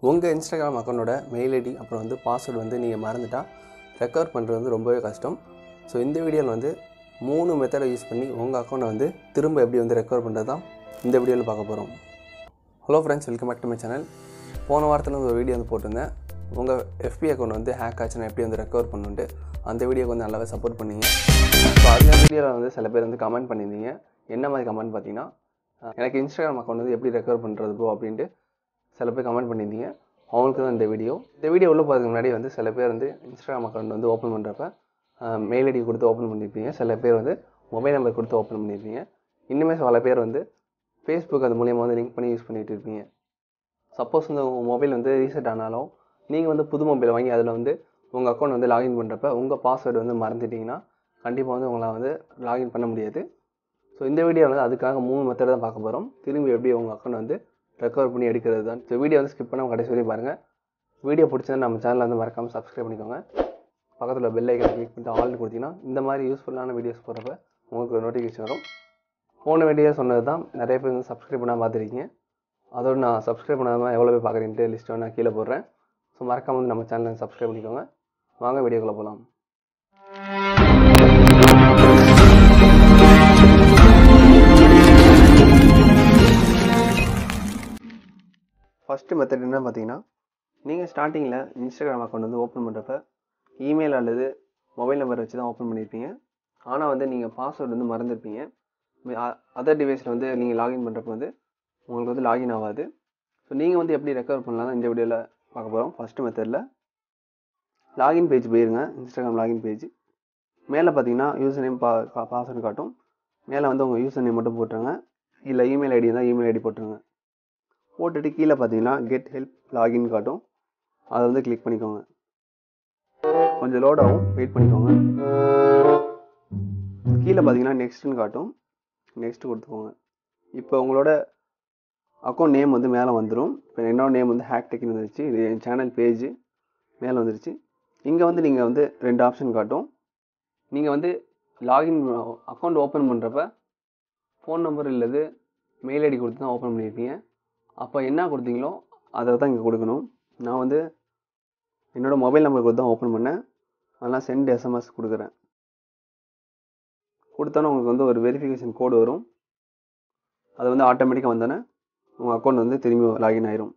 உங்கள் Instagram அக்கௌண்ட்டோட mail ID அப்புறம் வந்து பாஸ்வேர்டு வந்து நீங்கள் மறந்துட்டா ரெக்கவர் பண்ணுறது வந்து ரொம்பவே கஷ்டம் ஸோ இந்த வீடியோவில் வந்து மூணு மெத்தடை யூஸ் பண்ணி உங்கள் அக்கௌண்ட்டை வந்து திரும்ப எப்படி வந்து ரெக்கவர் பண்ணுறது தான் இந்த வீடியோவில் பார்க்க போகிறோம் hello friends welcome back to my channel போன வாரத்தில் வந்து ஒரு வீடியோ வந்து போட்டிருந்தேன் உங்கள் எஃபி அக்கௌண்ட் வந்து ஹேக் ஆச்சுன்னா எப்படி வந்து ரெக்கவர் பண்ணுன்ட்டு அந்த வீடியோக்கு வந்து நல்லாவே சப்போர்ட் பண்ணீங்க ஸோ அந்த வீடியோவில் வந்து சில பேர் வந்து கமெண்ட் பண்ணியிருந்தீங்க என்ன மாதிரி கமெண்ட் பார்த்தீங்கன்னா அஹ், எனக்கு இன்ஸ்டாகிராம் அக்கௌண்ட் வந்து எப்படி ரெக்கவர் பண்ணுறது ப்ரோ அப்படின்ட்டு சில பேர் கமெண்ட் பண்ணியிருந்தீங்க அவங்களுக்கு தான் இந்த வீடியோ இந்த வீடியோ உள்ள போகிறதுக்கு முன்னாடி வந்து சில பேர் வந்து இன்ஸ்டாகிராம் அக்கௌண்ட் வந்து ஓப்பன் பண்ணுறப்ப மெயில் ஐடி கொடுத்து ஓப்பன் பண்ணியிருப்பீங்க சில பேர் வந்து மொபைல் நம்பர் கொடுத்து ஓப்பன் பண்ணியிருப்பீங்க இன்னுமே பல பேர் வந்து ஃபேஸ்புக் அது மூலியமாக வந்து லிங்க் பண்ணி யூஸ் பண்ணிட்டு இருப்பீங்க சப்போஸ் வந்து உங்கள் மொபைல் வந்து ரீசெட் ஆனாலும் நீங்கள் வந்து புது மொபைல் வாங்கி அதில் வந்து உங்கள் அக்கௌண்ட் வந்து லாகின் பண்ணுறப்ப உங்கள் பாஸ்வேர்டு வந்து மறந்துட்டீங்கன்னா கண்டிப்பாக வந்து உங்களை வந்து லாகின் பண்ண முடியாது ஸோ இந்த வீடியோவில் வந்து அதுக்காக மூணு மெத்தட் தான் பார்க்க போகிறோம் திரும்பி எப்படி உங்கள் அக்கௌண்ட் வந்து ரெக்கவர் பண்ணி எடுக்கிறது தான் ஸோ வீடியோ வந்து ஸ்கிப் பண்ணாமல் கடைசி வரையும் பாருங்கள் வீடியோ பிடிச்சா நம்ம சேனலை வந்து மறக்காமல் சப்ஸ்கிரைப் பண்ணிக்கோங்க பக்கத்தில் பெல் ஐக்கனை கிளிக் பண்ணிட்டு ஆல்னு கொடுத்தீங்கன்னா இந்த மாதிரி யூஸ்ஃபுல்லான வீடியோஸ் போகிறப்ப உங்களுக்கு ஒரு நோட்டிஃபிகேஷன் வரும் போன வீடியோ சொன்னது தான் நிறைய பேர் வந்து சப்ஸ்கிரைப் பண்ணாமல் பார்த்துருக்கீங்க அதோடு நான் சப்ஸ்கிரைப் பண்ணாமல் எவ்வளோ பேர் பார்க்குறீன்ட்டு லிஸ்ட் நான் கீழே போடுறேன் ஸோ மறக்காம வந்து நம்ம சேனலை சப்ஸ்கிரைப் பண்ணிக்கோங்க வாங்க வீடியோக்குள்ளே போகலாம் ஃபஸ்ட்டு மெத்தட் என்ன பார்த்தீங்கன்னா நீங்கள் ஸ்டார்டிங்கில் இன்ஸ்டாகிராம் அக்கௌண்ட் வந்து ஓப்பன் பண்ணுறப்ப இமெயில் அல்லது மொபைல் நம்பர் வச்சு தான் ஓப்பன் பண்ணியிருப்பீங்க ஆனால் வந்து நீங்கள் பாஸ்வேர்டு வந்து மறந்துருப்பீங்க அதர் டிவைஸில் வந்து நீங்கள் லாகின் பண்ணுறப்ப வந்து உங்களுக்கு வந்து லாகின் ஆகாது ஸோ நீங்கள் வந்து எப்படி ரெக்கவர் பண்ணலாம் இந்த வீடியோவில் பார்க்க போகிறோம் ஃபஸ்ட்டு மெத்தடில் லாகின் பேஜ் போயிருங்க இன்ஸ்டாகிராம் லாகின் பேஜ் மேலே பார்த்தீங்கன்னா யூசர் நேம் பா பாஸ்வேர்டு காட்டும் மேலே வந்து உங்கள் யூசர் நேம் மட்டும் போட்டுருங்க இல்லை இமெயில் ஐடி இருந்தால் இமெயில் ஐடி போட்டுருங்க போட்டுட்டு கீழே பார்த்தீங்கன்னா கெட் ஹெல்ப் லாகின் காட்டும் அதை வந்து கிளிக் பண்ணிக்கோங்க கொஞ்சம் லோட் ஆகும் வெயிட் பண்ணிக்கோங்க கீழே பார்த்தீங்கன்னா நெக்ஸ்ட்னு காட்டும் நெக்ஸ்ட் கொடுத்துக்கோங்க இப்போ உங்களோட அக்கௌண்ட் நேம் வந்து மேலே வந்துடும் இப்போ என்னோட நேம் வந்து ஹேக் டெக்னு வந்துருச்சு இது என் சேனல் பேஜ் மேலே வந்துருச்சு இங்கே வந்து நீங்கள் வந்து ரெண்டு ஆப்ஷன் காட்டும் நீங்கள் வந்து லாகின் அக்கௌண்ட் ஓப்பன் பண்ணுறப்ப ஃபோன் நம்பர் இல்லது மெயில் ஐடி கொடுத்து தான் ஓப்பன் பண்ணியிருப்பீங்க அப்போ என்ன கொடுத்தீங்களோ அதை தான் இங்கே கொடுக்கணும் நான் வந்து என்னோடய மொபைல் நம்பர் கொடுத்து தான் ஓப்பன் பண்ணேன் அதெல்லாம் சென்ட் எஸ்எம்எஸ் கொடுக்குறேன் கொடுத்தோன்னே உங்களுக்கு வந்து ஒரு வெரிஃபிகேஷன் கோடு வரும் அது வந்து ஆட்டோமேட்டிக்காக வந்தோன்னே உங்கள் அக்கௌண்ட் வந்து திரும்பி லாகின் ஆயிரும்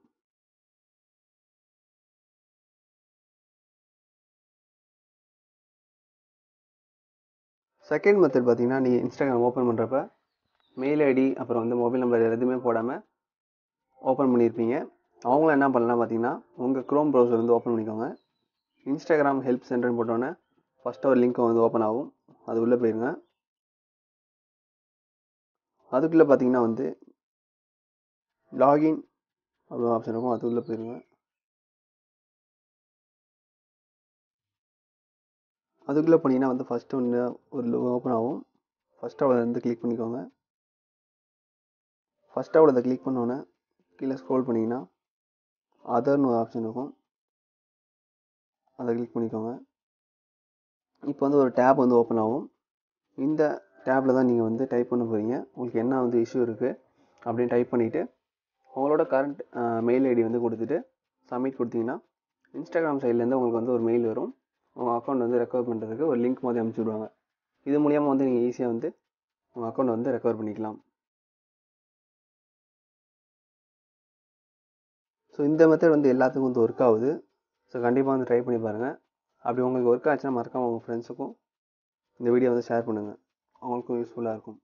செகண்ட் மெத்தட் பார்த்தீங்கன்னா நீங்கள் இன்ஸ்டாகிராம் ஓப்பன் பண்ணுறப்ப மெயில் ஐடி அப்புறம் வந்து மொபைல் நம்பர் எதுவுமே போடாமல் ஓப்பன் பண்ணியிருப்பீங்க அவங்களும் என்ன பண்ணலாம் பார்த்தீங்கன்னா உங்கள் க்ரோம் ப்ரௌசர் வந்து ஓப்பன் பண்ணிக்கோங்க இன்ஸ்டாகிராம் ஹெல்ப் சென்டர்னு போட்டோன்னே ஃபஸ்ட்டு ஒரு லிங்க் வந்து ஓப்பன் ஆகும் அது உள்ளே போயிருங்க அதுக்குள்ளே பார்த்தீங்கன்னா வந்து லாகின் அவ்வளோ ஆப்ஷன் இருக்கும் அது உள்ளே போயிருங்க அதுக்குள்ளே போனீங்கன்னா வந்து ஃபஸ்ட்டு ஒன்று ஒரு ஓப்பன் ஆகும் ஃபஸ்ட் அவளை வந்து கிளிக் பண்ணிக்கோங்க ஃபஸ்ட் அவளை கிளிக் பண்ணோன்னே கீழே ஸ்க்ரோல் பண்ணிங்கன்னா அதர்னு ஒரு ஆப்ஷன் இருக்கும் அதை கிளிக் பண்ணிக்கோங்க இப்போ வந்து ஒரு டேப் வந்து ஓப்பன் ஆகும் இந்த டேப்பில் தான் நீங்கள் வந்து டைப் பண்ண போகிறீங்க உங்களுக்கு என்ன வந்து இஷ்யூ இருக்குது அப்படின்னு டைப் பண்ணிவிட்டு உங்களோட கரண்ட் மெயில் ஐடி வந்து கொடுத்துட்டு சப்மிட் கொடுத்தீங்கன்னா இன்ஸ்டாகிராம் சைட்லேருந்து உங்களுக்கு வந்து ஒரு மெயில் வரும் உங்கள் அக்கௌண்ட் வந்து ரெக்கவர் பண்ணுறதுக்கு ஒரு லிங்க் மாதிரி அனுப்பிச்சி விடுவாங்க இது மூலியமாக வந்து நீங்கள் ஈஸியாக வந்து உங்கள் அக்கௌண்ட் வந்து ரெக்கவர் பண்ணிக்கலாம் ஸோ இந்த மெத்தட் வந்து எல்லாத்துக்கும் வந்து ஒர்க் ஆகுது ஸோ கண்டிப்பாக வந்து ட்ரை பண்ணி பாருங்கள் அப்படி உங்களுக்கு ஒர்க் ஆச்சுன்னா மறக்காமல் உங்கள் ஃப்ரெண்ட்ஸுக்கும் இந்த வீடியோ வந்து ஷேர் பண்ணுங்கள் அவங்களுக்கும் யூஸ்ஃபுல்லாக இருக்கும்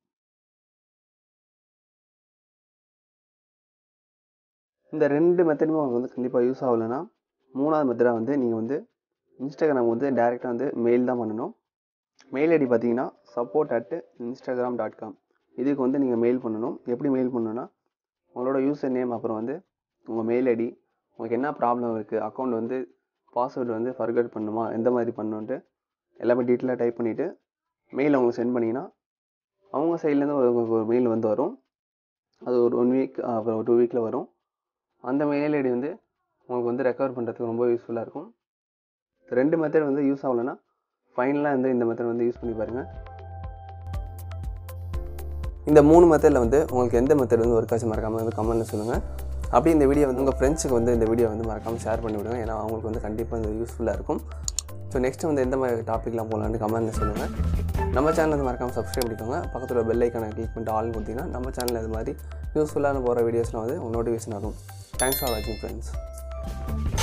இந்த ரெண்டு மெத்தடுமே உங்களுக்கு வந்து கண்டிப்பாக யூஸ் ஆகலைன்னா மூணாவது மெத்தடாக வந்து நீங்கள் வந்து இன்ஸ்டாகிராம் வந்து டேரெக்டாக வந்து மெயில் தான் பண்ணணும் மெயில் ஐடி பார்த்தீங்கன்னா support at Instagram dot com இதுக்கு வந்து நீங்கள் மெயில் பண்ணணும் எப்படி மெயில் பண்ணணும்னா உங்களோட யூசர் நேம் அப்புறம் வந்து உங்கள் மெயில் ஐடி உங்களுக்கு என்ன ப்ராப்ளம் இருக்குது அக்கௌண்ட் வந்து பாஸ்வேர்டு வந்து ஃபர்கட் பண்ணுமா எந்த மாதிரி பண்ணணுன்ட்டு எல்லாமே டீட்டெயிலாக டைப் பண்ணிவிட்டு மெயில் அவங்களுக்கு சென்ட் பண்ணிங்கன்னா அவங்க சைட்லேருந்து உங்களுக்கு ஒரு மெயில் வந்து வரும் அது ஒரு ஒன் வீக் அப்புறம் ஒரு டூ வீக்கில் வரும் அந்த மெயில் ஐடி வந்து உங்களுக்கு வந்து ரெக்கவர் பண்ணுறதுக்கு ரொம்ப யூஸ்ஃபுல்லாக இருக்கும் ரெண்டு மெத்தட் வந்து யூஸ் ஆகலைன்னா ஃபைனலாக வந்து இந்த மெத்தட் வந்து யூஸ் பண்ணி பாருங்கள் இந்த மூணு மெத்தடில் வந்து உங்களுக்கு எந்த மெத்தட் வந்து ஒர்க் ஆச்சு மறக்காமல் வந்து கமெண்ட்டில் சொல்லுங்கள் அப்படி இந்த வீடியோ வந்து உங்கள் ஃப்ரெண்ட்ஸுக்கு வந்து இந்த வீடியோ வந்து மறக்காமல் ஷேர் பண்ணி விடுங்க ஏன்னா அவங்களுக்கு வந்து கண்டிப்பாக இந்த யூஸ்ஃபுல்லாக இருக்கும் ஸோ நெக்ஸ்ட் வந்து எந்த மாதிரி டாப்பிக்லாம் போகலான்னு கமெண்ட்டில் சொல்லுங்கள் நம்ம சேனல் வந்து மறக்காமல் சப்ஸ்கிரைப் பண்ணிக்கோங்க பக்கத்தில் பெல் ஐக்கானை கிளிக் பண்ணிட்டு ஆல் கொடுத்தீங்கன்னா நம்ம சேனலில் இது மாதிரி யூஸ்ஃபுல்லான போகிற வீடியோஸ்லாம் வந்து நோட்டிஃபிகேஷன் ஆகும் தேங்க்ஸ் ஃபார் வாட்சிங் ஃப்ரெண்ட்ஸ்